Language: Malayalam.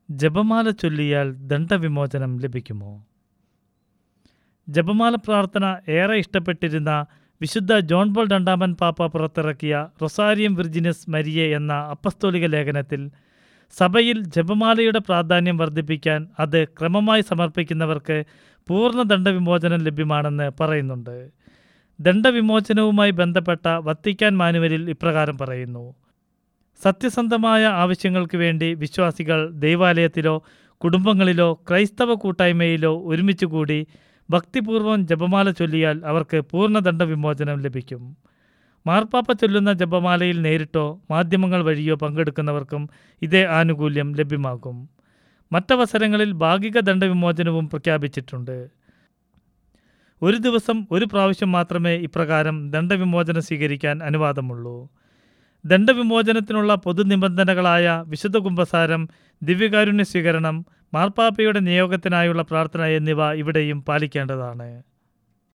ജപമാല ചൊല്ലിയാൽ ദണ്ഡവിമോചനം ലഭിക്കുമോ ജപമാല പ്രാർത്ഥന ഏറെ ഇഷ്ടപ്പെട്ടിരുന്ന വിശുദ്ധ ജോൺ പോൾ രണ്ടാമൻ പാപ്പ പുറത്തിറക്കിയ റൊസാരിയം വിർജിനസ് മരിയെ എന്ന അപ്പസ്തോലിക ലേഖനത്തിൽ സഭയിൽ ജപമാലയുടെ പ്രാധാന്യം വർദ്ധിപ്പിക്കാൻ അത് ക്രമമായി സമർപ്പിക്കുന്നവർക്ക് പൂർണ്ണ ദണ്ഡവിമോചനം ലഭ്യമാണെന്ന് പറയുന്നുണ്ട് ദണ്ഡവിമോചനവുമായി ബന്ധപ്പെട്ട വത്തിക്കാൻ മാനുവലിൽ ഇപ്രകാരം പറയുന്നു സത്യസന്ധമായ ആവശ്യങ്ങൾക്ക് വേണ്ടി വിശ്വാസികൾ ദൈവാലയത്തിലോ കുടുംബങ്ങളിലോ ക്രൈസ്തവ കൂട്ടായ്മയിലോ ഒരുമിച്ച് കൂടി ഭക്തിപൂർവ്വം ജപമാല ചൊല്ലിയാൽ അവർക്ക് പൂർണ്ണ ദണ്ഡവിമോചനം ലഭിക്കും മാർപ്പാപ്പ ചൊല്ലുന്ന ജപമാലയിൽ നേരിട്ടോ മാധ്യമങ്ങൾ വഴിയോ പങ്കെടുക്കുന്നവർക്കും ഇതേ ആനുകൂല്യം ലഭ്യമാകും മറ്റവസരങ്ങളിൽ ഭാഗിക ദണ്ഡവിമോചനവും പ്രഖ്യാപിച്ചിട്ടുണ്ട് ഒരു ദിവസം ഒരു പ്രാവശ്യം മാത്രമേ ഇപ്രകാരം ദണ്ഡവിമോചനം സ്വീകരിക്കാൻ അനുവാദമുള്ളൂ ദണ്ഡവിമോചനത്തിനുള്ള പൊതുനിബന്ധനകളായ വിശുദ്ധ കുംഭസാരം ദിവ്യകാരുണ്യ സ്വീകരണം മാർപ്പാപ്പയുടെ നിയോഗത്തിനായുള്ള പ്രാർത്ഥന എന്നിവ ഇവിടെയും പാലിക്കേണ്ടതാണ്